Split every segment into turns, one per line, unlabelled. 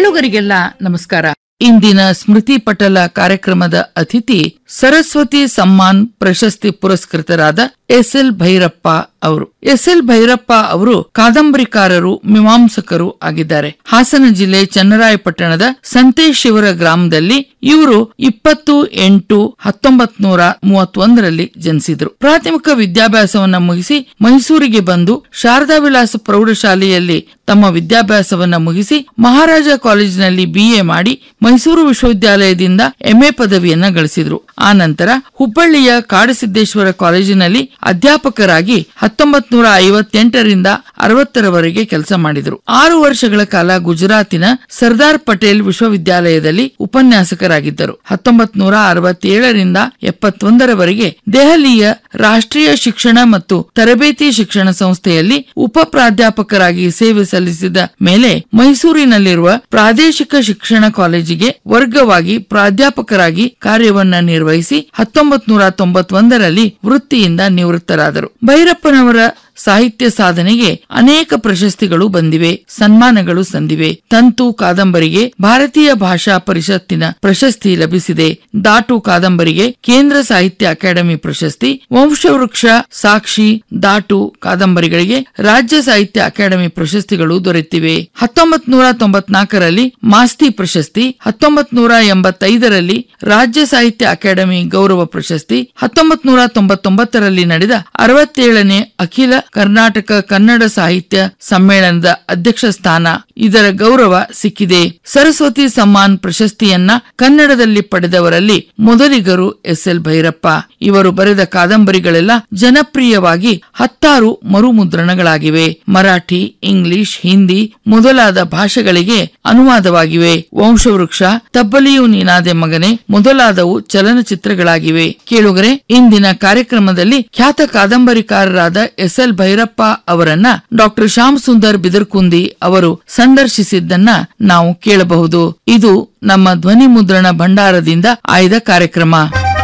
ಕೇಳುಗರಿಗೆಲ್ಲ ನಮಸ್ಕಾರ ಇಂದಿನ ಸ್ಮೃತಿ ಪಟಲ ಕಾರ್ಯಕ್ರಮದ ಅತಿಥಿ ಸರಸ್ವತಿ ಸಮ್ಮಾನ್ ಪ್ರಶಸ್ತಿ ಪುರಸ್ಕೃತರಾದ ಎಸ್ ಎಲ್ ಭೈರಪ್ಪ ಅವರು ಎಸ್ ಎಲ್ ಭೈರಪ್ಪ ಅವರು ಕಾದಂಬರಿಕಾರರು ಮೀಮಾಂಸಕರು ಆಗಿದ್ದಾರೆ ಹಾಸನ ಜಿಲ್ಲೆ ಚನ್ನರಾಯಪಟ್ಟಣದ ಸಂತೇಶಿವರ ಗ್ರಾಮದಲ್ಲಿ ಇವರು ಇಪ್ಪತ್ತು ಎಂಟು ಹತ್ತೊಂಬತ್ ನೂರ ಮೂವತ್ತೊಂದರಲ್ಲಿ ಜನಿಸಿದ್ರು ಪ್ರಾಥಮಿಕ ವಿದ್ಯಾಭ್ಯಾಸವನ್ನ ಮುಗಿಸಿ ಮೈಸೂರಿಗೆ ಬಂದು ಶಾರದಾ ವಿಲಾಸ ಪ್ರೌಢಶಾಲೆಯಲ್ಲಿ ತಮ್ಮ ವಿದ್ಯಾಭ್ಯಾಸವನ್ನ ಮುಗಿಸಿ ಮಹಾರಾಜ ಕಾಲೇಜಿನಲ್ಲಿ ಬಿಎ ಮಾಡಿ ಮೈಸೂರು ವಿಶ್ವವಿದ್ಯಾಲಯದಿಂದ ಎಂಎ ಪದವಿಯನ್ನ ಗಳಿಸಿದ್ರು ಆ ನಂತರ ಹುಬ್ಬಳ್ಳಿಯ ಕಾಡಸಿದ್ದೇಶ್ವರ ಕಾಲೇಜಿನಲ್ಲಿ ಅಧ್ಯಾಪಕರಾಗಿ ಹತ್ತೊಂಬತ್ ನೂರ ಐವತ್ತೆಂಟರಿಂದ ಅರವತ್ತರವರೆಗೆ ಕೆಲಸ ಮಾಡಿದರು ಆರು ವರ್ಷಗಳ ಕಾಲ ಗುಜರಾತಿನ ಸರ್ದಾರ್ ಪಟೇಲ್ ವಿಶ್ವವಿದ್ಯಾಲಯದಲ್ಲಿ ಉಪನ್ಯಾಸಕರಾಗಿದ್ದರು ಹತ್ತೊಂಬತ್ ನೂರ ಅರವತ್ತೇಳರಿಂದ ಎಪ್ಪತ್ತೊಂದರವರೆಗೆ ದೆಹಲಿಯ ರಾಷ್ಟ್ರೀಯ ಶಿಕ್ಷಣ ಮತ್ತು ತರಬೇತಿ ಶಿಕ್ಷಣ ಸಂಸ್ಥೆಯಲ್ಲಿ ಉಪ ಪ್ರಾಧ್ಯಾಪಕರಾಗಿ ಸೇವೆ ಸಲ್ಲಿಸಿದ ಮೇಲೆ ಮೈಸೂರಿನಲ್ಲಿರುವ ಪ್ರಾದೇಶಿಕ ಶಿಕ್ಷಣ ಕಾಲೇಜಿಗೆ ವರ್ಗವಾಗಿ ಪ್ರಾಧ್ಯಾಪಕರಾಗಿ ಕಾರ್ಯವನ್ನ ನಿರ್ವಹಿಸಿ ಹತ್ತೊಂಬತ್ ನೂರ ತೊಂಬತ್ತೊಂದರಲ್ಲಿ ವೃತ್ತಿಯಿಂದ ನಿವೃತ್ತರಾದರು ಭೈರಪ್ಪನವರ ಸಾಹಿತ್ಯ ಸಾಧನೆಗೆ ಅನೇಕ ಪ್ರಶಸ್ತಿಗಳು ಬಂದಿವೆ ಸನ್ಮಾನಗಳು ಸಂದಿವೆ ತಂತು ಕಾದಂಬರಿಗೆ ಭಾರತೀಯ ಭಾಷಾ ಪರಿಷತ್ತಿನ ಪ್ರಶಸ್ತಿ ಲಭಿಸಿದೆ ದಾಟು ಕಾದಂಬರಿಗೆ ಕೇಂದ್ರ ಸಾಹಿತ್ಯ ಅಕಾಡೆಮಿ ಪ್ರಶಸ್ತಿ ವಂಶವೃಕ್ಷ ಸಾಕ್ಷಿ ದಾಟು ಕಾದಂಬರಿಗಳಿಗೆ ರಾಜ್ಯ ಸಾಹಿತ್ಯ ಅಕಾಡೆಮಿ ಪ್ರಶಸ್ತಿಗಳು ದೊರೆತಿವೆ ಹತ್ತೊಂಬತ್ ನೂರ ತೊಂಬತ್ನಾಲ್ಕರಲ್ಲಿ ಮಾಸ್ತಿ ಪ್ರಶಸ್ತಿ ಹತ್ತೊಂಬತ್ ನೂರ ಎಂಬತ್ತೈದರಲ್ಲಿ ರಾಜ್ಯ ಸಾಹಿತ್ಯ ಅಕಾಡೆಮಿ ಗೌರವ ಪ್ರಶಸ್ತಿ ಹತ್ತೊಂಬತ್ ನೂರ ತೊಂಬತ್ತೊಂಬತ್ತರಲ್ಲಿ ನಡೆದ ಅರವತ್ತೇಳನೇ ಅಖಿಲ ಕರ್ನಾಟಕ ಕನ್ನಡ ಸಾಹಿತ್ಯ ಸಮ್ಮೇಳನದ ಅಧ್ಯಕ್ಷ ಸ್ಥಾನ ಇದರ ಗೌರವ ಸಿಕ್ಕಿದೆ ಸರಸ್ವತಿ ಸಮ್ಮಾನ್ ಪ್ರಶಸ್ತಿಯನ್ನ ಕನ್ನಡದಲ್ಲಿ ಪಡೆದವರಲ್ಲಿ ಮೊದಲಿಗರು ಎಸ್ ಎಲ್ ಭೈರಪ್ಪ ಇವರು ಬರೆದ ಕಾದಂಬರಿಗಳೆಲ್ಲ ಜನಪ್ರಿಯವಾಗಿ ಹತ್ತಾರು ಮರುಮುದ್ರಣಗಳಾಗಿವೆ ಮರಾಠಿ ಇಂಗ್ಲಿಷ್ ಹಿಂದಿ ಮೊದಲಾದ ಭಾಷೆಗಳಿಗೆ ಅನುವಾದವಾಗಿವೆ ವಂಶವೃಕ್ಷ ತಬ್ಬಲಿಯು ನೀನಾದೆ ಮಗನೆ ಮೊದಲಾದವು ಚಲನಚಿತ್ರಗಳಾಗಿವೆ ಕೇಳುಗರೆ ಇಂದಿನ ಕಾರ್ಯಕ್ರಮದಲ್ಲಿ ಖ್ಯಾತ ಕಾದಂಬರಿಕಾರರಾದ ಎಸ್ ಎಲ್ ಭೈರಪ್ಪ ಅವರನ್ನ ಡಾಕ್ಟರ್ ಶ್ಯಾಮ್ ಸುಂದರ್ ಬಿದರ್ಕುಂದಿ ಅವರು ಸಂದರ್ಶಿಸಿದ್ದನ್ನ ನಾವು ಕೇಳಬಹುದು ಇದು ನಮ್ಮ ಧ್ವನಿ ಮುದ್ರಣ ಭಂಡಾರದಿಂದ ಆಯ್ದ ಕಾರ್ಯಕ್ರಮ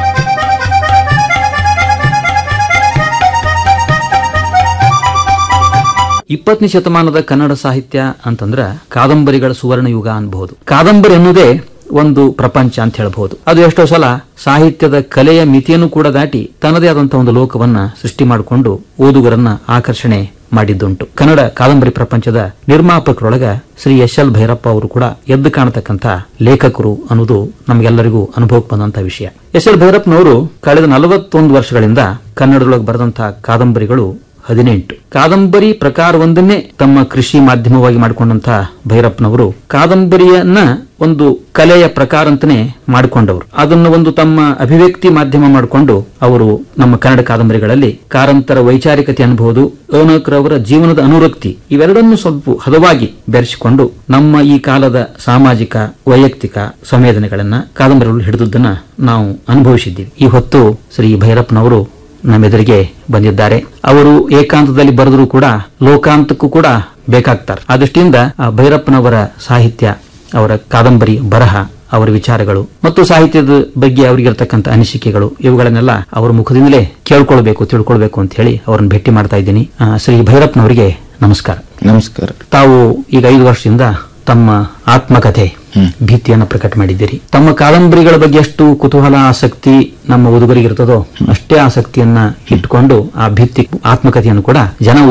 ಇಪ್ಪತ್ತನೇ ಶತಮಾನದ ಕನ್ನಡ ಸಾಹಿತ್ಯ ಅಂತಂದ್ರ ಕಾದಂಬರಿಗಳ ಸುವರ್ಣ ಯುಗ ಅನ್ಬಹುದು ಕಾದಂಬರಿ ಅನ್ನೋದೇ ಒಂದು ಪ್ರಪಂಚ ಅಂತ ಹೇಳ್ಬಹುದು ಅದು ಎಷ್ಟೋ ಸಲ ಸಾಹಿತ್ಯದ ಕಲೆಯ ಮಿತಿಯನ್ನು ಕೂಡ ದಾಟಿ ತನ್ನದೇ ಆದಂತಹ ಒಂದು ಲೋಕವನ್ನ ಸೃಷ್ಟಿ ಮಾಡಿಕೊಂಡು ಓದುಗರನ್ನ ಆಕರ್ಷಣೆ ಮಾಡಿದ್ದುಂಟು ಕನ್ನಡ ಕಾದಂಬರಿ ಪ್ರಪಂಚದ ನಿರ್ಮಾಪಕರೊಳಗ ಶ್ರೀ ಎಸ್ ಎಲ್ ಭೈರಪ್ಪ ಅವರು ಕೂಡ ಎದ್ದು ಕಾಣತಕ್ಕಂಥ ಲೇಖಕರು ಅನ್ನೋದು ನಮಗೆಲ್ಲರಿಗೂ ಅನುಭವಕ್ಕೆ ಬಂದಂತಹ ವಿಷಯ ಎಸ್ ಎಲ್ ಭೈರಪ್ಪನವರು ಕಳೆದ ನಲವತ್ತೊಂದು ವರ್ಷಗಳಿಂದ ಕನ್ನಡದೊಳಗೆ ಬರೆದಂತಹ ಕಾದಂಬರಿಗಳು ಹದಿನೆಂಟು ಕಾದಂಬರಿ ಪ್ರಕಾರವೊಂದನ್ನೇ ತಮ್ಮ ಕೃಷಿ ಮಾಧ್ಯಮವಾಗಿ ಮಾಡಿಕೊಂಡಂತಹ ಭೈರಪ್ಪನವರು ಕಾದಂಬರಿಯನ್ನ ಒಂದು ಕಲೆಯ ಪ್ರಕಾರ ಅಂತಾನೆ ಮಾಡಿಕೊಂಡವರು ಅದನ್ನು ಒಂದು ತಮ್ಮ ಅಭಿವ್ಯಕ್ತಿ ಮಾಧ್ಯಮ ಮಾಡಿಕೊಂಡು ಅವರು ನಮ್ಮ ಕನ್ನಡ ಕಾದಂಬರಿಗಳಲ್ಲಿ ಕಾರಂತರ ವೈಚಾರಿಕತೆ ಅನ್ಬಹುದು ಅನಕರವರ ಜೀವನದ ಅನುರಕ್ತಿ ಇವೆರಡನ್ನು ಸ್ವಲ್ಪ ಹದವಾಗಿ ಬೆರೆಸಿಕೊಂಡು ನಮ್ಮ ಈ ಕಾಲದ ಸಾಮಾಜಿಕ ವೈಯಕ್ತಿಕ ಸಂವೇದನೆಗಳನ್ನ ಕಾದಂಬರಿಗಳು ಹಿಡಿದುದನ್ನ ನಾವು ಅನುಭವಿಸಿದ್ದೀವಿ ಈ ಹೊತ್ತು ಶ್ರೀ ಭೈರಪ್ಪನವರು ನಮ್ಮೆದುರಿಗೆ ಬಂದಿದ್ದಾರೆ ಅವರು ಏಕಾಂತದಲ್ಲಿ ಬರೆದರೂ ಕೂಡ ಲೋಕಾಂತಕ್ಕೂ ಕೂಡ ಬೇಕಾಗ್ತಾರೆ ಆ ದೃಷ್ಟಿಯಿಂದ ಆ ಭೈರಪ್ಪನವರ ಸಾಹಿತ್ಯ ಅವರ ಕಾದಂಬರಿ ಬರಹ ಅವರ ವಿಚಾರಗಳು ಮತ್ತು ಸಾಹಿತ್ಯದ ಬಗ್ಗೆ ಅವರಿಗಿರ್ತಕ್ಕಂಥ ಅನಿಸಿಕೆಗಳು ಇವುಗಳನ್ನೆಲ್ಲ ಅವರ ಮುಖದಿಂದಲೇ ಕೇಳ್ಕೊಳ್ಬೇಕು ತಿಳ್ಕೊಳ್ಬೇಕು ಅಂತ ಹೇಳಿ ಅವರನ್ನು ಭೇಟಿ ಮಾಡ್ತಾ ಇದ್ದೀನಿ ಆ, ಶ್ರೀ ಭೈರಪ್ಪನವರಿಗೆ ನಮಸ್ಕಾರ
ನಮಸ್ಕಾರ
ತಾವು ಈಗ ಐದು ವರ್ಷದಿಂದ ತಮ್ಮ ಆತ್ಮಕಥೆ ಭೀತಿಯನ್ನು ಪ್ರಕಟ ಮಾಡಿದ್ದೀರಿ ತಮ್ಮ ಕಾದಂಬರಿಗಳ ಬಗ್ಗೆ ಎಷ್ಟು ಕುತೂಹಲ ಆಸಕ್ತಿ ನಮ್ಮ ಓದುಗರಿಗೆ ಇರ್ತದೋ ಅಷ್ಟೇ ಆಸಕ್ತಿಯನ್ನ ಇಟ್ಕೊಂಡು ಆ ಭಿತ್ತಿ ಆತ್ಮಕಥೆಯನ್ನು ಕೂಡ ಜನ